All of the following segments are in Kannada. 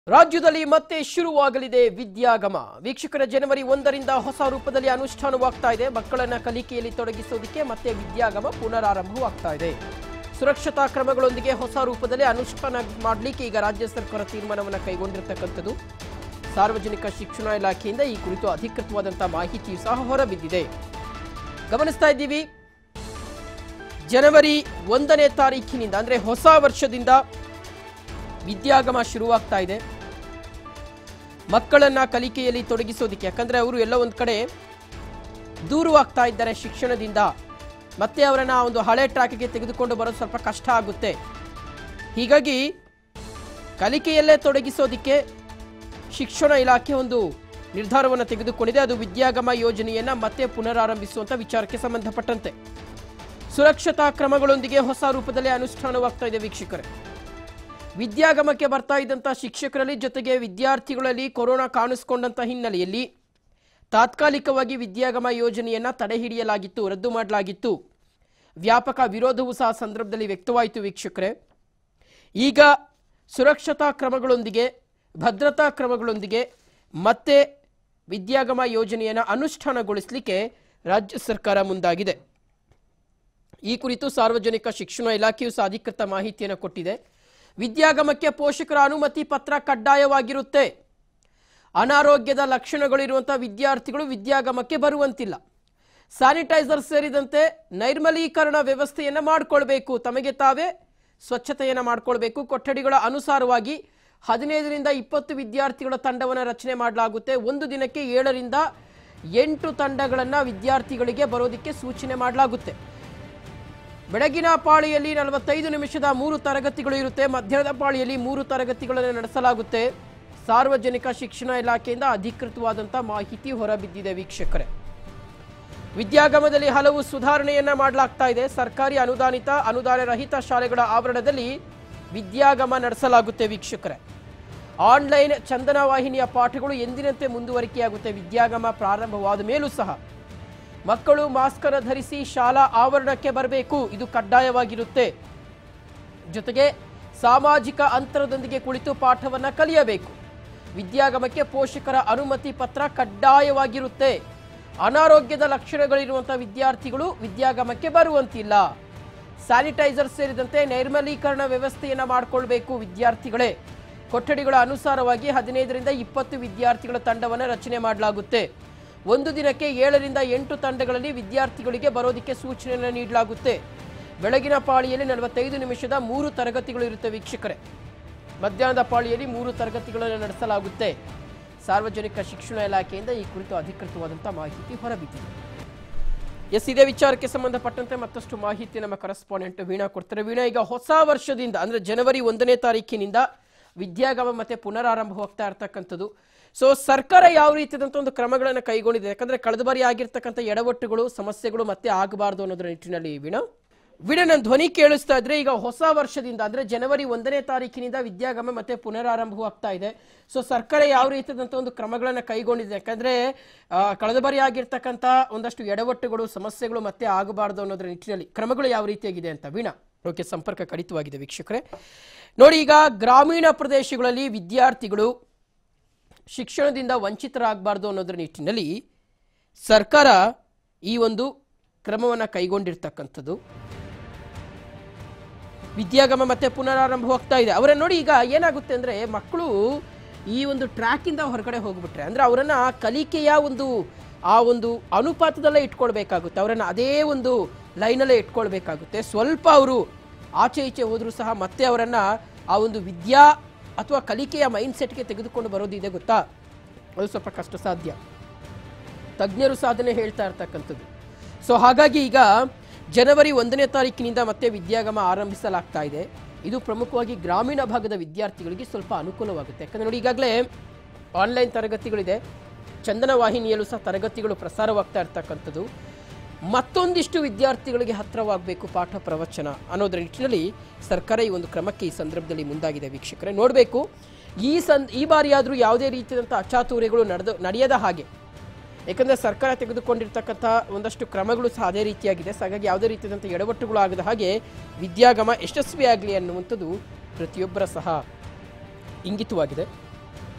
ರಾಜ್ಯದಲ್ಲಿ ಮತ್ತೆ ಶುರುವಾಗಲಿದೆ ವಿದ್ಯಾಗಮ ವೀಕ್ಷಕರ ಜನವರಿ ಒಂದರಿಂದ ಹೊಸ ರೂಪದಲ್ಲಿ ಅನುಷ್ಠಾನವಾಗ್ತಾ ಇದೆ ಮಕ್ಕಳನ್ನ ಕಲಿಕೆಯಲ್ಲಿ ತೊಡಗಿಸೋದಕ್ಕೆ ಮತ್ತೆ ವಿದ್ಯಾಗಮ ಪುನರಾರಂಭವಾಗ್ತಾ ಇದೆ ಸುರಕ್ಷತಾ ಕ್ರಮಗಳೊಂದಿಗೆ ಹೊಸ ರೂಪದಲ್ಲಿ ಅನುಷ್ಠಾನ ಮಾಡಲಿಕ್ಕೆ ಈಗ ರಾಜ್ಯ ಸರ್ಕಾರ ತೀರ್ಮಾನವನ್ನು ಕೈಗೊಂಡಿರ್ತಕ್ಕಂಥದ್ದು ಸಾರ್ವಜನಿಕ ಶಿಕ್ಷಣ ಇಲಾಖೆಯಿಂದ ಈ ಕುರಿತು ಅಧಿಕೃತವಾದಂತಹ ಮಾಹಿತಿಯು ಸಹ ಹೊರಬಿದ್ದಿದೆ ಗಮನಿಸ್ತಾ ಇದ್ದೀವಿ ಜನವರಿ ಒಂದನೇ ತಾರೀಖಿನಿಂದ ಅಂದ್ರೆ ಹೊಸ ವರ್ಷದಿಂದ ವಿದ್ಯಾಗಮ ಶುರುವಾಗ್ತಾ ಇದೆ ಮಕ್ಕಳನ್ನ ಕಲಿಕೆಯಲ್ಲಿ ತೊಡಗಿಸೋದಕ್ಕೆ ಯಾಕಂದ್ರೆ ಅವರು ಎಲ್ಲ ಒಂದು ಕಡೆ ದೂರವಾಗ್ತಾ ಇದ್ದಾರೆ ಶಿಕ್ಷಣದಿಂದ ಮತ್ತೆ ಅವರನ್ನ ಒಂದು ಹಳೆ ಟ್ರ್ಯಾಕ್ಗೆ ತೆಗೆದುಕೊಂಡು ಬರೋದು ಸ್ವಲ್ಪ ಕಷ್ಟ ಆಗುತ್ತೆ ಹೀಗಾಗಿ ಕಲಿಕೆಯಲ್ಲೇ ತೊಡಗಿಸೋದಕ್ಕೆ ಶಿಕ್ಷಣ ಇಲಾಖೆ ಒಂದು ನಿರ್ಧಾರವನ್ನು ತೆಗೆದುಕೊಂಡಿದೆ ಅದು ವಿದ್ಯಾಗಮ ಯೋಜನೆಯನ್ನ ಮತ್ತೆ ಪುನರಾರಂಭಿಸುವಂತ ವಿಚಾರಕ್ಕೆ ಸಂಬಂಧಪಟ್ಟಂತೆ ಸುರಕ್ಷತಾ ಕ್ರಮಗಳೊಂದಿಗೆ ಹೊಸ ರೂಪದಲ್ಲಿ ಅನುಷ್ಠಾನವಾಗ್ತಾ ಇದೆ ವೀಕ್ಷಕರೇ ವಿದ್ಯಾಗಮಕ್ಕೆ ಬರ್ತಾ ಇದ್ದಂಥ ಶಿಕ್ಷಕರಲ್ಲಿ ಜೊತೆಗೆ ವಿದ್ಯಾರ್ಥಿಗಳಲ್ಲಿ ಕೊರೋನಾ ಕಾಣಿಸ್ಕೊಂಡಂತ ಹಿನ್ನೆಲೆಯಲ್ಲಿ ತಾತ್ಕಾಲಿಕವಾಗಿ ವಿದ್ಯಾಗಮ ಯೋಜನೆಯನ್ನ ತಡೆ ಹಿಡಿಯಲಾಗಿತ್ತು ರದ್ದು ಮಾಡಲಾಗಿತ್ತು ವ್ಯಾಪಕ ವಿರೋಧವೂ ಸಹ ಸಂದರ್ಭದಲ್ಲಿ ವ್ಯಕ್ತವಾಯಿತು ವೀಕ್ಷಕರೇ ಈಗ ಸುರಕ್ಷತಾ ಕ್ರಮಗಳೊಂದಿಗೆ ಭದ್ರತಾ ಕ್ರಮಗಳೊಂದಿಗೆ ಮತ್ತೆ ವಿದ್ಯಾಗಮ ಯೋಜನೆಯನ್ನು ಅನುಷ್ಠಾನಗೊಳಿಸಲಿಕ್ಕೆ ರಾಜ್ಯ ಸರ್ಕಾರ ಮುಂದಾಗಿದೆ ಈ ಕುರಿತು ಸಾರ್ವಜನಿಕ ಶಿಕ್ಷಣ ಇಲಾಖೆಯು ಸಹ ಅಧಿಕೃತ ಮಾಹಿತಿಯನ್ನು ಕೊಟ್ಟಿದೆ ವಿದ್ಯಾಗಮಕ್ಕೆ ಪೋಷಕರ ಅನುಮತಿ ಪತ್ರ ಕಡ್ಡಾಯವಾಗಿರುತ್ತೆ ಅನಾರೋಗ್ಯದ ಲಕ್ಷಣಗಳಿರುವಂತಹ ವಿದ್ಯಾರ್ಥಿಗಳು ವಿದ್ಯಾಗಮಕ್ಕೆ ಬರುವಂತಿಲ್ಲ ಸ್ಯಾನಿಟೈಸರ್ ಸೇರಿದಂತೆ ನೈರ್ಮಲೀಕರಣ ವ್ಯವಸ್ಥೆಯನ್ನು ಮಾಡಿಕೊಳ್ಬೇಕು ತಮಗೆ ತಾವೇ ಸ್ವಚ್ಛತೆಯನ್ನು ಮಾಡಿಕೊಳ್ಬೇಕು ಕೊಠಡಿಗಳ ಅನುಸಾರವಾಗಿ ಹದಿನೈದರಿಂದ ಇಪ್ಪತ್ತು ವಿದ್ಯಾರ್ಥಿಗಳ ತಂಡವನ್ನು ರಚನೆ ಮಾಡಲಾಗುತ್ತೆ ಒಂದು ದಿನಕ್ಕೆ ಏಳರಿಂದ ಎಂಟು ತಂಡಗಳನ್ನು ವಿದ್ಯಾರ್ಥಿಗಳಿಗೆ ಬರೋದಕ್ಕೆ ಸೂಚನೆ ಮಾಡಲಾಗುತ್ತೆ ಬೆಳಗಿನ ಪಾಳಿಯಲ್ಲಿ ನಲವತ್ತೈದು ನಿಮಿಷದ ಮೂರು ತರಗತಿಗಳು ಇರುತ್ತೆ ಮಧ್ಯಾಹ್ನದ ಪಾಳಿಯಲ್ಲಿ ಮೂರು ತರಗತಿಗಳನ್ನು ನಡೆಸಲಾಗುತ್ತೆ ಸಾರ್ವಜನಿಕ ಶಿಕ್ಷಣ ಇಲಾಖೆಯಿಂದ ಅಧಿಕೃತವಾದಂಥ ಮಾಹಿತಿ ಹೊರಬಿದ್ದಿದೆ ವೀಕ್ಷಕರೇ ವಿದ್ಯಾಗಮದಲ್ಲಿ ಹಲವು ಸುಧಾರಣೆಯನ್ನ ಮಾಡಲಾಗ್ತಾ ಇದೆ ಸರ್ಕಾರಿ ಅನುದಾನಿತ ಅನುದಾನ ರಹಿತ ಶಾಲೆಗಳ ಆವರಣದಲ್ಲಿ ವಿದ್ಯಾಗಮ ನಡೆಸಲಾಗುತ್ತೆ ವೀಕ್ಷಕರೇ ಆನ್ಲೈನ್ ಚಂದನ ವಾಹಿನಿಯ ಪಾಠಗಳು ಎಂದಿನಂತೆ ಮುಂದುವರಿಕೆಯಾಗುತ್ತೆ ವಿದ್ಯಾಗಮ ಪ್ರಾರಂಭವಾದ ಮೇಲೂ ಸಹ ಮಕ್ಕಳು ಮಾಸ್ಕ್ ಅನ್ನು ಧರಿಸಿ ಶಾಲಾ ಆವರಣಕ್ಕೆ ಬರಬೇಕು ಇದು ಕಡ್ಡಾಯವಾಗಿರುತ್ತೆ ಜೊತೆಗೆ ಸಾಮಾಜಿಕ ಅಂತರದೊಂದಿಗೆ ಕುಳಿತು ಪಾಠವನ್ನ ಕಲಿಯಬೇಕು ವಿದ್ಯಾಗಮಕ್ಕೆ ಪೋಷಕರ ಅನುಮತಿ ಪತ್ರ ಕಡ್ಡಾಯವಾಗಿರುತ್ತೆ ಅನಾರೋಗ್ಯದ ಲಕ್ಷಣಗಳಿರುವಂತಹ ವಿದ್ಯಾರ್ಥಿಗಳು ವಿದ್ಯಾಗಮಕ್ಕೆ ಬರುವಂತಿಲ್ಲ ಸ್ಯಾನಿಟೈಸರ್ ಸೇರಿದಂತೆ ನೈರ್ಮಲೀಕರಣ ವ್ಯವಸ್ಥೆಯನ್ನ ಮಾಡಿಕೊಳ್ಬೇಕು ವಿದ್ಯಾರ್ಥಿಗಳೇ ಕೊಠಡಿಗಳ ಅನುಸಾರವಾಗಿ ಹದಿನೈದರಿಂದ ಇಪ್ಪತ್ತು ವಿದ್ಯಾರ್ಥಿಗಳ ತಂಡವನ್ನು ರಚನೆ ಮಾಡಲಾಗುತ್ತೆ ಒಂದು ದಿನಕ್ಕೆ ಏಳರಿಂದ ಎಂಟು ತಂಡಗಳಲ್ಲಿ ವಿದ್ಯಾರ್ಥಿಗಳಿಗೆ ಬರೋದಕ್ಕೆ ಸೂಚನೆಯನ್ನು ನೀಡಲಾಗುತ್ತೆ ಬೆಳಗಿನ ಪಾಳಿಯಲ್ಲಿ ನಲವತ್ತೈದು ನಿಮಿಷದ ಮೂರು ತರಗತಿಗಳು ಇರುತ್ತೆ ವೀಕ್ಷಕರೇ ಮಧ್ಯಾಹ್ನದ ಪಾಳಿಯಲ್ಲಿ ಮೂರು ತರಗತಿಗಳನ್ನು ನಡೆಸಲಾಗುತ್ತೆ ಸಾರ್ವಜನಿಕ ಶಿಕ್ಷಣ ಇಲಾಖೆಯಿಂದ ಈ ಕುರಿತು ಅಧಿಕೃತವಾದಂಥ ಮಾಹಿತಿ ಹೊರಬಿದ್ದಿದೆ ಎಸ್ ಇದೇ ವಿಚಾರಕ್ಕೆ ಸಂಬಂಧಪಟ್ಟಂತೆ ಮತ್ತಷ್ಟು ಮಾಹಿತಿ ನಮ್ಮ ಕರೆಸ್ಪಾಂಡೆಂಟ್ ವೀಣಾ ಕೊಡ್ತಾರೆ ವೀಣಾ ಈಗ ಹೊಸ ವರ್ಷದಿಂದ ಅಂದ್ರೆ ಜನವರಿ ಒಂದನೇ ತಾರೀಕಿನಿಂದ ವಿದ್ಯಾಗಮ ಮತ್ತೆ ಪುನರಾರಂಭ ಹೋಗ್ತಾ ಇರ್ತಕ್ಕಂಥದ್ದು ಸೊ ಸರ್ಕಾರ ಯಾವ ರೀತಿಯಾದಂಥ ಒಂದು ಕ್ರಮಗಳನ್ನು ಕೈಗೊಂಡಿದೆ ಯಾಕಂದ್ರೆ ಕಳೆದ ಬಾರಿ ಆಗಿರ್ತಕ್ಕಂಥ ಎಡವಟ್ಟುಗಳು ಸಮಸ್ಯೆಗಳು ಮತ್ತೆ ಆಗಬಾರ್ದು ಅನ್ನೋದ್ರ ನಿಟ್ಟಿನಲ್ಲಿ ವೀಣಾ ವೀಣಾ ನನ್ನ ಧ್ವನಿ ಕೇಳಿಸ್ತಾ ಇದ್ರೆ ಈಗ ಹೊಸ ವರ್ಷದಿಂದ ಅಂದ್ರೆ ಜನವರಿ ಒಂದನೇ ತಾರೀಕಿನಿಂದ ವಿದ್ಯಾಗಮ ಮತ್ತೆ ಪುನರಾರಂಭವಾಗ್ತಾ ಇದೆ ಸೊ ಸರ್ಕಾರ ಯಾವ ರೀತಿಯಾದಂಥ ಒಂದು ಕ್ರಮಗಳನ್ನು ಕೈಗೊಂಡಿದೆ ಯಾಕಂದ್ರೆ ಆ, ಕಳೆದ ಬಾರಿ ಆಗಿರ್ತಕ್ಕಂಥ ಒಂದಷ್ಟು ಎಡವಟ್ಟುಗಳು ಸಮಸ್ಯೆಗಳು ಮತ್ತೆ ಆಗಬಾರ್ದು ಅನ್ನೋದ್ರ ನಿಟ್ಟಿನಲ್ಲಿ ಕ್ರಮಗಳು ಯಾವ ರೀತಿಯಾಗಿದೆ ಅಂತ ವೀಣಾ ಓಕೆ ಸಂಪರ್ಕ ಕಡಿತವಾಗಿದೆ ವೀಕ್ಷಕರೇ ನೋಡಿ ಈಗ ಗ್ರಾಮೀಣ ಪ್ರದೇಶಗಳಲ್ಲಿ ವಿದ್ಯಾರ್ಥಿಗಳು ಶಿಕ್ಷಣದಿಂದ ವಂಚಿತರಾಗಬಾರ್ದು ಅನ್ನೋದ್ರ ನಿಟ್ಟಿನಲ್ಲಿ ಸರ್ಕಾರ ಈ ಒಂದು ಕ್ರಮವನ್ನು ಕೈಗೊಂಡಿರ್ತಕ್ಕಂಥದ್ದು ವಿದ್ಯಾಗಮ ಮತ್ತೆ ಪುನರಾರಂಭ ಹೋಗ್ತಾ ಇದೆ ಅವರ ನೋಡಿ ಈಗ ಏನಾಗುತ್ತೆ ಅಂದ್ರೆ ಮಕ್ಕಳು ಈ ಒಂದು ಟ್ರ್ಯಾಕಿಂದ ಹೊರಗಡೆ ಹೋಗ್ಬಿಟ್ರೆ ಅಂದ್ರೆ ಅವರನ್ನ ಕಲಿಕೆಯ ಒಂದು ಆ ಒಂದು ಅನುಪಾತದಲ್ಲೇ ಇಟ್ಕೊಳ್ಬೇಕಾಗುತ್ತೆ ಅವರನ್ನ ಅದೇ ಒಂದು ಲೈನಲ್ಲೇ ಇಟ್ಕೊಳ್ಬೇಕಾಗುತ್ತೆ ಸ್ವಲ್ಪ ಅವರು ಆಚೆ ಈಚೆ ಹೋದರೂ ಸಹ ಮತ್ತೆ ಅವರನ್ನ ಆ ಒಂದು ವಿದ್ಯಾ ಅಥವಾ ಕಲಿಕೆಯ ಮೈಂಡ್ ಸೆಟ್ಗೆ ತೆಗೆದುಕೊಂಡು ಬರೋದಿದೆ ಗೊತ್ತಾ ಅದು ಸ್ವಲ್ಪ ಕಷ್ಟ ಸಾಧ್ಯ ತಜ್ಞರು ಸಾಧನೆ ಹೇಳ್ತಾ ಇರ್ತಕ್ಕಂಥದ್ದು ಸೊ ಹಾಗಾಗಿ ಈಗ ಜನವರಿ ಒಂದನೇ ತಾರೀಕಿನಿಂದ ಮತ್ತೆ ವಿದ್ಯಾಗಮ ಆರಂಭಿಸಲಾಗ್ತಾ ಇದೆ ಇದು ಪ್ರಮುಖವಾಗಿ ಗ್ರಾಮೀಣ ಭಾಗದ ವಿದ್ಯಾರ್ಥಿಗಳಿಗೆ ಸ್ವಲ್ಪ ಅನುಕೂಲವಾಗುತ್ತೆ ಯಾಕಂದ್ರೆ ನೋಡಿ ಈಗಾಗಲೇ ಆನ್ಲೈನ್ ತರಗತಿಗಳಿದೆ ಚಂದನ ವಾಹಿನಿಯಲ್ಲೂ ಸಹ ತರಗತಿಗಳು ಪ್ರಸಾರವಾಗ್ತಾ ಇರ್ತಕ್ಕಂಥದ್ದು ಮತ್ತೊಂದಿಷ್ಟು ವಿದ್ಯಾರ್ಥಿಗಳಿಗೆ ಹತ್ತಿರವಾಗಬೇಕು ಪಾಠ ಪ್ರವಚನ ಅನ್ನೋದ್ರ ನಿಟ್ಟಿನಲ್ಲಿ ಸರ್ಕಾರ ಈ ಒಂದು ಕ್ರಮಕ್ಕೆ ಈ ಸಂದರ್ಭದಲ್ಲಿ ಮುಂದಾಗಿದೆ ವೀಕ್ಷಕರೇ ನೋಡಬೇಕು ಈ ಸಂ ಈ ಬಾರಿಯಾದರೂ ಯಾವುದೇ ರೀತಿಯಾದಂಥ ಅಚಾತುರ್ಯಗಳು ನಡೆದು ನಡೆಯದ ಹಾಗೆ ಯಾಕಂದರೆ ಸರ್ಕಾರ ತೆಗೆದುಕೊಂಡಿರ್ತಕ್ಕಂಥ ಒಂದಷ್ಟು ಕ್ರಮಗಳು ಸಹ ಅದೇ ರೀತಿಯಾಗಿದೆ ಸೊ ಹಾಗಾಗಿ ಯಾವುದೇ ರೀತಿಯಾದಂಥ ಎಡವಟ್ಟುಗಳು ಆಗದ ಹಾಗೆ ವಿದ್ಯಾಗಮ ಯಶಸ್ವಿಯಾಗಲಿ ಅನ್ನುವಂಥದ್ದು ಪ್ರತಿಯೊಬ್ಬರ ಸಹ ಇಂಗಿತವಾಗಿದೆ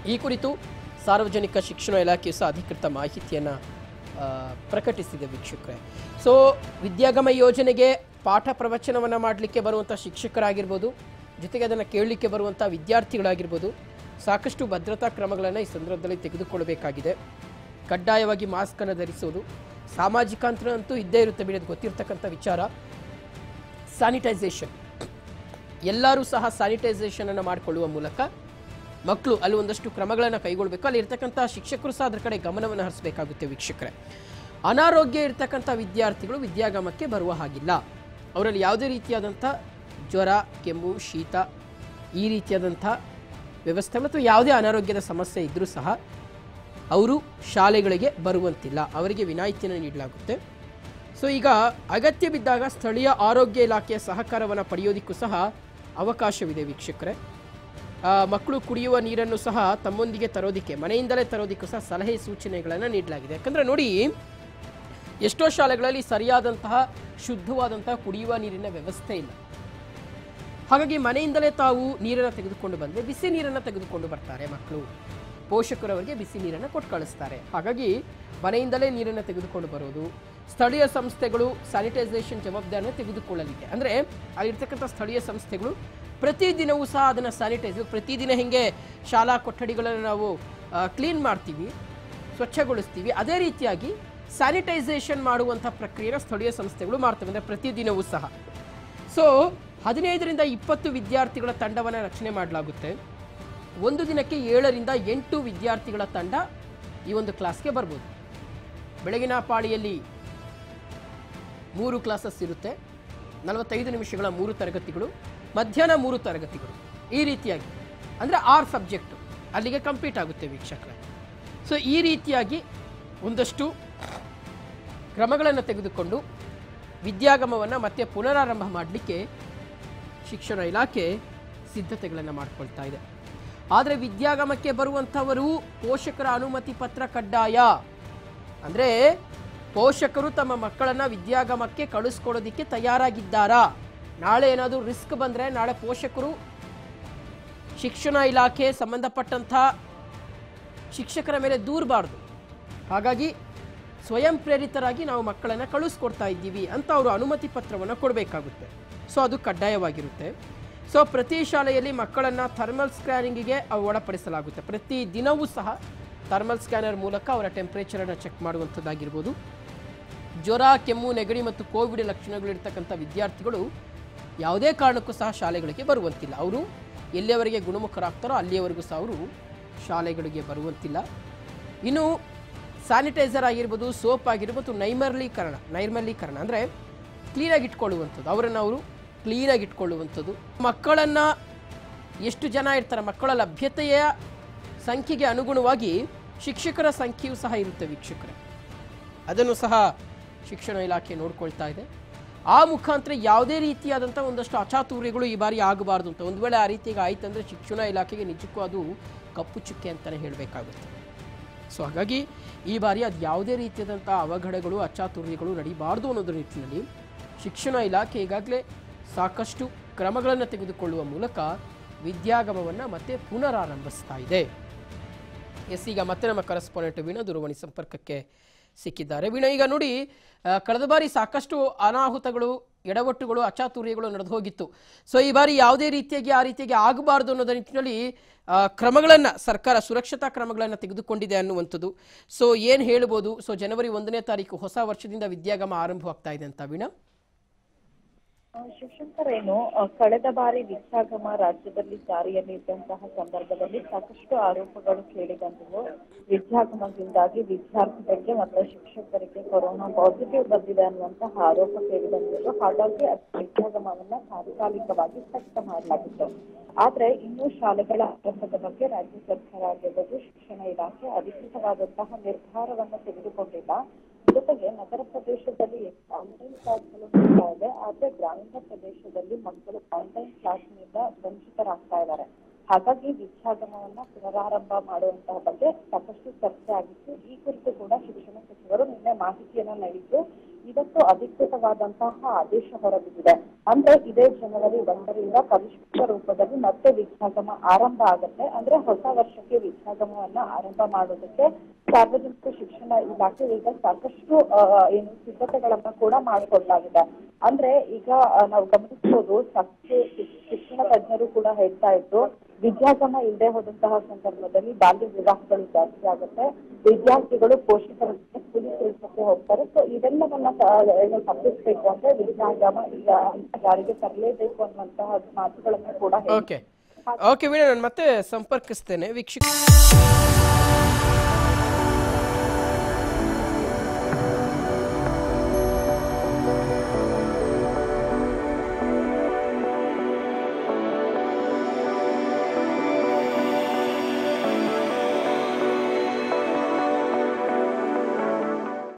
ಈ ಕುರಿತು ಸಾರ್ವಜನಿಕ ಶಿಕ್ಷಣ ಇಲಾಖೆಯು ಸಹ ಅಧಿಕೃತ ಮಾಹಿತಿಯನ್ನು ಪ್ರಕಟಿಸಿದೆ ವೀಕ್ಷಕರೇ ಸೊ ವಿದ್ಯಾಗಮ ಯೋಜನೆಗೆ ಪಾಠ ಪ್ರವಚನವನ್ನು ಮಾಡಲಿಕ್ಕೆ ಬರುವಂಥ ಶಿಕ್ಷಕರಾಗಿರ್ಬೋದು ಜೊತೆಗೆ ಅದನ್ನು ಕೇಳಲಿಕ್ಕೆ ಬರುವಂಥ ವಿದ್ಯಾರ್ಥಿಗಳಾಗಿರ್ಬೋದು ಸಾಕಷ್ಟು ಭದ್ರತಾ ಕ್ರಮಗಳನ್ನು ಈ ಸಂದರ್ಭದಲ್ಲಿ ತೆಗೆದುಕೊಳ್ಳಬೇಕಾಗಿದೆ ಕಡ್ಡಾಯವಾಗಿ ಮಾಸ್ಕನ್ನು ಧರಿಸುವುದು ಸಾಮಾಜಿಕ ಅಂತರ ಅಂತೂ ಇದ್ದೇ ಇರುತ್ತೆ ಬಿಡಿ ಅದು ಗೊತ್ತಿರ್ತಕ್ಕಂಥ ವಿಚಾರ ಸ್ಯಾನಿಟೈಸೇಷನ್ ಎಲ್ಲರೂ ಸಹ ಸ್ಯಾನಿಟೈಸೇಷನ್ ಅನ್ನು ಮಾಡಿಕೊಳ್ಳುವ ಮೂಲಕ ಮಕ್ಕಳು ಅಲ್ಲಿ ಒಂದಷ್ಟು ಕ್ರಮಗಳನ್ನು ಕೈಗೊಳ್ಳಬೇಕು ಅಲ್ಲಿ ಇರ್ತಕ್ಕಂಥ ಶಿಕ್ಷಕರು ಸಹ ಅದರ ಕಡೆ ಗಮನವನ್ನು ಹರಿಸಬೇಕಾಗುತ್ತೆ ವೀಕ್ಷಕರೇ ಅನಾರೋಗ್ಯ ಇರ್ತಕ್ಕಂಥ ವಿದ್ಯಾರ್ಥಿಗಳು ವಿದ್ಯಾಗಮಕ್ಕೆ ಬರುವ ಹಾಗಿಲ್ಲ ಅವರಲ್ಲಿ ಯಾವುದೇ ರೀತಿಯಾದಂಥ ಜ್ವರ ಕೆಮ್ಮು ಶೀತ ಈ ರೀತಿಯಾದಂಥ ವ್ಯವಸ್ಥೆ ಮತ್ತು ಯಾವುದೇ ಅನಾರೋಗ್ಯದ ಸಮಸ್ಯೆ ಇದ್ದರೂ ಸಹ ಅವರು ಶಾಲೆಗಳಿಗೆ ಬರುವಂತಿಲ್ಲ ಅವರಿಗೆ ವಿನಾಯಿತಿಯನ್ನು ನೀಡಲಾಗುತ್ತೆ ಸೊ ಈಗ ಅಗತ್ಯ ಬಿದ್ದಾಗ ಸ್ಥಳೀಯ ಆರೋಗ್ಯ ಇಲಾಖೆಯ ಸಹಕಾರವನ್ನು ಪಡೆಯೋದಕ್ಕೂ ಸಹ ಅವಕಾಶವಿದೆ ವೀಕ್ಷಕರೇ ಆ, ಮಕ್ಕಳು ಕುಡಿಯುವ ನೀರನ್ನು ಸಹ ತಮ್ಮೊಂದಿಗೆ ತರೋದಕ್ಕೆ ಮನೆಯಿಂದಲೇ ತರೋದಕ್ಕೂ ಸಹ ಸಲಹೆ ಸೂಚನೆಗಳನ್ನು ನೀಡಲಾಗಿದೆ ಯಾಕಂದರೆ ನೋಡಿ ಎಷ್ಟೋ ಶಾಲೆಗಳಲ್ಲಿ ಸರಿಯಾದಂತಹ ಶುದ್ಧವಾದಂತಹ ಕುಡಿಯುವ ನೀರಿನ ವ್ಯವಸ್ಥೆ ಇಲ್ಲ ಹಾಗಾಗಿ ಮನೆಯಿಂದಲೇ ತಾವು ನೀರನ್ನು ತೆಗೆದುಕೊಂಡು ಬಂದರೆ ಬಿಸಿ ನೀರನ್ನು ತೆಗೆದುಕೊಂಡು ಬರ್ತಾರೆ ಮಕ್ಕಳು ಪೋಷಕರು ಅವರಿಗೆ ಬಿಸಿ ನೀರನ್ನು ಕೊಟ್ಟು ಕಳಿಸ್ತಾರೆ ಹಾಗಾಗಿ ಮನೆಯಿಂದಲೇ ನೀರನ್ನು ತೆಗೆದುಕೊಂಡು ಬರೋದು ಸ್ಥಳೀಯ ಸಂಸ್ಥೆಗಳು ಸ್ಯಾನಿಟೈಸೇಷನ್ ಜವಾಬ್ದಾರಿಯನ್ನು ತೆಗೆದುಕೊಳ್ಳಲಿಕ್ಕೆ ಅಂದರೆ ಅಲ್ಲಿರ್ತಕ್ಕಂಥ ಸ್ಥಳೀಯ ಸಂಸ್ಥೆಗಳು ಪ್ರತಿದಿನವೂ ಸಹ ಅದನ್ನು ಸ್ಯಾನಿಟೈಸ್ ಪ್ರತಿದಿನ ಹೆಂಗೆ ಶಾಲಾ ಕೊಠಡಿಗಳನ್ನು ನಾವು ಕ್ಲೀನ್ ಮಾಡ್ತೀವಿ ಸ್ವಚ್ಛಗೊಳಿಸ್ತೀವಿ ಅದೇ ರೀತಿಯಾಗಿ ಸ್ಯಾನಿಟೈಸೇಷನ್ ಮಾಡುವಂಥ ಪ್ರಕ್ರಿಯೆನ ಸ್ಥಳೀಯ ಸಂಸ್ಥೆಗಳು ಮಾಡ್ತವೆ ಅಂದರೆ ಪ್ರತಿದಿನವೂ ಸಹ ಸೊ ಹದಿನೈದರಿಂದ ಇಪ್ಪತ್ತು ವಿದ್ಯಾರ್ಥಿಗಳ ತಂಡವನ್ನು ರಚನೆ ಮಾಡಲಾಗುತ್ತೆ ಒಂದು ದಿನಕ್ಕೆ ಏಳರಿಂದ ಎಂಟು ವಿದ್ಯಾರ್ಥಿಗಳ ತಂಡ ಈ ಒಂದು ಕ್ಲಾಸ್ಗೆ ಬರ್ಬೋದು ಬೆಳಗಿನ ಪಾಳಿಯಲ್ಲಿ ಮೂರು ಕ್ಲಾಸಸ್ ಇರುತ್ತೆ ನಲವತ್ತೈದು ನಿಮಿಷಗಳ ಮೂರು ತರಗತಿಗಳು ಮಧ್ಯಾಹ್ನ ಮೂರು ತರಗತಿಗಳು ಈ ರೀತಿಯಾಗಿ ಅಂದರೆ ಆರು ಸಬ್ಜೆಕ್ಟು ಅಲ್ಲಿಗೆ ಕಂಪ್ಲೀಟ್ ಆಗುತ್ತೆ ವೀಕ್ಷಕರೇ ಸೊ ಈ ರೀತಿಯಾಗಿ ಒಂದಷ್ಟು ಕ್ರಮಗಳನ್ನು ತೆಗೆದುಕೊಂಡು ವಿದ್ಯಾಗಮವನ್ನು ಮತ್ತೆ ಪುನರಾರಂಭ ಮಾಡಲಿಕ್ಕೆ ಶಿಕ್ಷಣ ಇಲಾಖೆ ಸಿದ್ಧತೆಗಳನ್ನು ಮಾಡಿಕೊಳ್ತಾ ಇದೆ ಆದರೆ ವಿದ್ಯಾಗಮಕ್ಕೆ ಬರುವಂಥವರು ಪೋಷಕರ ಅನುಮತಿ ಪತ್ರ ಕಡ್ಡಾಯ ಅಂದರೆ ಪೋಷಕರು ತಮ್ಮ ಮಕ್ಕಳನ್ನು ವಿದ್ಯಾಗಮಕ್ಕೆ ಕಳಿಸ್ಕೊಡೋದಕ್ಕೆ ತಯಾರಾಗಿದ್ದಾರಾ ನಾಳೆ ಏನಾದರೂ ರಿಸ್ಕ್ ಬಂದರೆ ನಾಳೆ ಪೋಷಕರು ಶಿಕ್ಷಣ ಇಲಾಖೆ ಸಂಬಂಧಪಟ್ಟಂಥ ಶಿಕ್ಷಕರ ಮೇಲೆ ದೂರಬಾರ್ದು ಹಾಗಾಗಿ ಸ್ವಯಂ ಪ್ರೇರಿತರಾಗಿ ನಾವು ಮಕ್ಕಳನ್ನು ಕಳಿಸ್ಕೊಡ್ತಾ ಇದ್ದೀವಿ ಅಂತ ಅವರು ಅನುಮತಿ ಪತ್ರವನ್ನು ಕೊಡಬೇಕಾಗುತ್ತೆ ಸೊ ಅದು ಕಡ್ಡಾಯವಾಗಿರುತ್ತೆ ಸೊ ಪ್ರತಿ ಶಾಲೆಯಲ್ಲಿ ಮಕ್ಕಳನ್ನು ಥರ್ಮಲ್ ಸ್ಕ್ಯಾನಿಂಗಿಗೆ ಒಳಪಡಿಸಲಾಗುತ್ತೆ ಪ್ರತಿ ದಿನವೂ ಸಹ ಥರ್ಮಲ್ ಸ್ಕ್ಯಾನರ್ ಮೂಲಕ ಅವರ ಟೆಂಪ್ರೇಚರನ್ನು ಚೆಕ್ ಮಾಡುವಂಥದ್ದಾಗಿರ್ಬೋದು ಜ್ವರ ಕೆಮ್ಮು ನೆಗಡಿ ಮತ್ತು ಕೋವಿಡ್ ಲಕ್ಷಣಗಳಿರ್ತಕ್ಕಂಥ ವಿದ್ಯಾರ್ಥಿಗಳು ಯಾವುದೇ ಕಾರಣಕ್ಕೂ ಸಹ ಶಾಲೆಗಳಿಗೆ ಬರುವಂತಿಲ್ಲ ಅವರು ಎಲ್ಲಿಯವರೆಗೆ ಗುಣಮುಖರಾಗ್ತಾರೋ ಅಲ್ಲಿಯವರೆಗೂ ಸಹ ಅವರು ಶಾಲೆಗಳಿಗೆ ಬರುವಂತಿಲ್ಲ ಇನ್ನು ಸ್ಯಾನಿಟೈಸರ್ ಆಗಿರ್ಬೋದು ಸೋಪ್ ಆಗಿರ್ಬೋದು ನೈರ್ಮಲೀಕರಣ ನೈರ್ಮಲೀಕರಣ ಅಂದರೆ ಕ್ಲೀನಾಗಿ ಇಟ್ಕೊಳ್ಳುವಂಥದ್ದು ಅವರನ್ನು ಅವರು ಕ್ಲೀನಾಗಿ ಇಟ್ಕೊಳ್ಳುವಂಥದ್ದು ಮಕ್ಕಳನ್ನು ಎಷ್ಟು ಜನ ಇರ್ತಾರೆ ಮಕ್ಕಳ ಲಭ್ಯತೆಯ ಸಂಖ್ಯೆಗೆ ಅನುಗುಣವಾಗಿ ಶಿಕ್ಷಕರ ಸಂಖ್ಯೆಯೂ ಸಹ ಇರುತ್ತೆ ವೀಕ್ಷಕರೇ ಅದನ್ನು ಸಹ ಶಿಕ್ಷಣ ಇಲಾಖೆ ನೋಡ್ಕೊಳ್ತಾ ಇದೆ ಆ ಮುಖಾಂತರ ಯಾವುದೇ ರೀತಿಯಾದಂಥ ಒಂದಷ್ಟು ಅಚಾತುರ್ಯಗಳು ಈ ಬಾರಿ ಆಗಬಾರ್ದು ಅಂತ ಒಂದು ವೇಳೆ ಆ ರೀತಿಯಾಗಿ ಆಯ್ತಂದರೆ ಶಿಕ್ಷಣ ಇಲಾಖೆಗೆ ನಿಜಕ್ಕೂ ಅದು ಕಪ್ಪು ಚುಕ್ಕೆ ಅಂತಲೇ ಹೇಳಬೇಕಾಗುತ್ತೆ ಸೊ ಹಾಗಾಗಿ ಈ ಬಾರಿ ಅದು ಯಾವುದೇ ರೀತಿಯಾದಂಥ ಅವಘಡಗಳು ಅಚಾತುರ್ಯಗಳು ನಡೀಬಾರ್ದು ಅನ್ನೋದ್ರ ನಿಟ್ಟಿನಲ್ಲಿ ಶಿಕ್ಷಣ ಇಲಾಖೆ ಈಗಾಗಲೇ ಸಾಕಷ್ಟು ಕ್ರಮಗಳನ್ನು ತೆಗೆದುಕೊಳ್ಳುವ ಮೂಲಕ ವಿದ್ಯಾಗಮವನ್ನು ಮತ್ತೆ ಪುನರಾರಂಭಿಸ್ತಾ ಇದೆ ಎಸ್ ಈಗ ಮತ್ತೆ ನಮ್ಮ ಕರೆಸ್ಪಾಂಡೆಂಟ್ ವೀಣಾ ದೂರವಾಣಿ ಸಂಪರ್ಕಕ್ಕೆ ಸಿಕ್ಕಿದ್ದಾರೆ ವೀಣಾ ಈಗ ನೋಡಿ ಆ, ಕಳೆದ ಬಾರಿ ಸಾಕಷ್ಟು ಅನಾಹುತಗಳು ಎಡವಟ್ಟುಗಳು ಅಚಾತುರ್ಯಗಳು ನಡೆದು ಹೋಗಿತ್ತು ಸೊ ಈ ಬಾರಿ ಯಾವುದೇ ರೀತಿಯಾಗಿ ಆ ರೀತಿಯಾಗಿ ಆಗಬಾರ್ದು ಅನ್ನೋದರ ನಿಟ್ಟಿನಲ್ಲಿ ಆ, ಕ್ರಮಗಳನ್ನ ಸರ್ಕಾರ ಸುರಕ್ಷತಾ ಕ್ರಮಗಳನ್ನು ತೆಗೆದುಕೊಂಡಿದೆ ಅನ್ನುವಂಥದ್ದು ಸೊ ಏನು ಹೇಳ್ಬೋದು ಸೊ ಜನವರಿ ಒಂದನೇ ತಾರೀಕು ಹೊಸ ವರ್ಷದಿಂದ ವಿದ್ಯಾಗಮ ಆರಂಭವಾಗ್ತಾ ಇದೆ ಅಂತ ವೀಣಾ ಆ, ಶಿವಶಂಕರ್ ಏನು ಆ, ಕಳೆದ ಬಾರಿ ವಿದ್ಯಾಗಮ ರಾಜ್ಯದಲ್ಲಿ ಜಾರಿಯಲ್ಲಿ ಇದ್ದಂತಹ ಸಂದರ್ಭದಲ್ಲಿ ಸಾಕಷ್ಟು ಆರೋಪಗಳು ಕೇಳಿ ಬಂದವು ವಿದ್ಯಾಗಮದಿಂದಾಗಿ ವಿದ್ಯಾರ್ಥಿಗಳಿಗೆ ಮತ್ತು ಶಿಕ್ಷಕರಿಗೆ ಕೊರೋನಾ ಪಾಸಿಟಿವ್ ಬಂದಿದೆ ಅನ್ನುವಂತಹ ಆರೋಪ ಕೇಳಿ ಬಂದಿದ್ದು ಹಾಗಾಗಿ ಅದು ವಿದ್ಯಾಗಮವನ್ನ ತಾತ್ಕಾಲಿಕವಾಗಿ ಸ್ಥಗಿತ ಮಾಡಲಾಗಿತ್ತು ಆದ್ರೆ ಇನ್ನು ಶಾಲೆಗಳ ಆರಂಭದ ಬಗ್ಗೆ ರಾಜ್ಯ ಸರ್ಕಾರ ಆಗಿರ್ಬೋದು ಶಿಕ್ಷಣ ಇಲಾಖೆ ಅಧಿಕೃತವಾದಂತಹ ನಿರ್ಧಾರವನ್ನ ತೆಗೆದುಕೊಂಡಿಲ್ಲ ಜೊತೆಗೆ ನಗರ ಪ್ರದೇಶದಲ್ಲಿ ಆನ್ಲೈನ್ ಕ್ಲಾಸ್ಗಳು ನಡೀತಾ ಇದೆ ಆದ್ರೆ ಗ್ರಾಮೀಣ ಪ್ರದೇಶದಲ್ಲಿ ಮಕ್ಕಳು ಆನ್ಲೈನ್ ಕ್ಲಾಸ್ನಿಂದ ವಂಚಿತರಾಗ್ತಾ ಇದ್ದಾರೆ ಹಾಗಾಗಿ ವಿದ್ಯಾಗಮವನ್ನ ಪುನರಾರಂಭ ಮಾಡುವಂತಹ ಬಗ್ಗೆ ಸಾಕಷ್ಟು ಚರ್ಚೆ ಆಗಿತ್ತು ಈ ಕುರಿತು ಕೂಡ ಶಿಕ್ಷಣ ಸಚಿವರು ನಿನ್ನೆ ಮಾಹಿತಿಯನ್ನ ನೀಡಿದ್ದು ಇದಕ್ಕೂ ಅಧಿಕೃತ ಮಹತ್ತರವಾದಂತಹ ಆದೇಶ ಹೊರಬಿದ್ದಿದೆ ಅಂದ್ರೆ ಇದೇ ಜನವರಿ ಒಂದರಿಂದ ಪರಿಷ್ಕೃತ ರೂಪದಲ್ಲಿ ಮತ್ತೆ ವಿದ್ಯಾಗಮ ಆರಂಭ ಆಗುತ್ತೆ ಅಂದ್ರೆ ಹೊಸ ವರ್ಷಕ್ಕೆ ವಿದ್ಯಾಗಮವನ್ನ ಆರಂಭ ಮಾಡೋದಕ್ಕೆ ಸಾರ್ವಜನಿಕ ಶಿಕ್ಷಣ ಇಲಾಖೆ ಈಗ ಸಾಕಷ್ಟು ಆ, ಏನು ಸಿದ್ಧತೆಗಳನ್ನ ಕೂಡ ಮಾಡಿಕೊಳ್ಳಲಾಗಿದೆ ಅಂದ್ರೆ ಈಗ ಆ, ನಾವು ಗಮನಿಸಬಹುದು ಸಾಕಷ್ಟು ಶಿಕ್- ಶಿಕ್ಷಣ ತಜ್ಞರು ಕೂಡ ಹೇಳ್ತಾ ಇದ್ರು ವಿದ್ಯಾಗಮ ಇಲ್ಲದೆ ಹೋದಂತಹ ಸಂದರ್ಭದಲ್ಲಿ ಬಾಲ್ಯ ವಿವಾಹಗಳು ಜಾಸ್ತಿ ಆಗುತ್ತೆ ವಿದ್ಯಾರ್ಥಿಗಳು ಪೋಷಕರ ಜೊತೆ ಕೂಲಿ ಕೆಲಸಕ್ಕೆ ಹೋಗ್ತಾರೆ ಸೊ ಇದೆಲ್ಲವನ್ನ ತ- ಏನು ತಪ್ಪಿಸ್ಬೇಕು ಅಂದ್ರೆ ವಿದ್ಯಾಗಮ ಈಗ ಜಾರಿಗೆ ತರಲೇಬೇಕು ಅನ್ನುವಂತಹ ಮಾತುಗಳನ್ನ ಕೂಡ ಹೇಳಿದ್ರು. ಓಕೆ ಓಕೆ ವೀಣಾ ನಾನು ಮತ್ತೆ ಸಂಪರ್ಕಿಸ್ತೇನೆ ವೀಕ್ಷಕ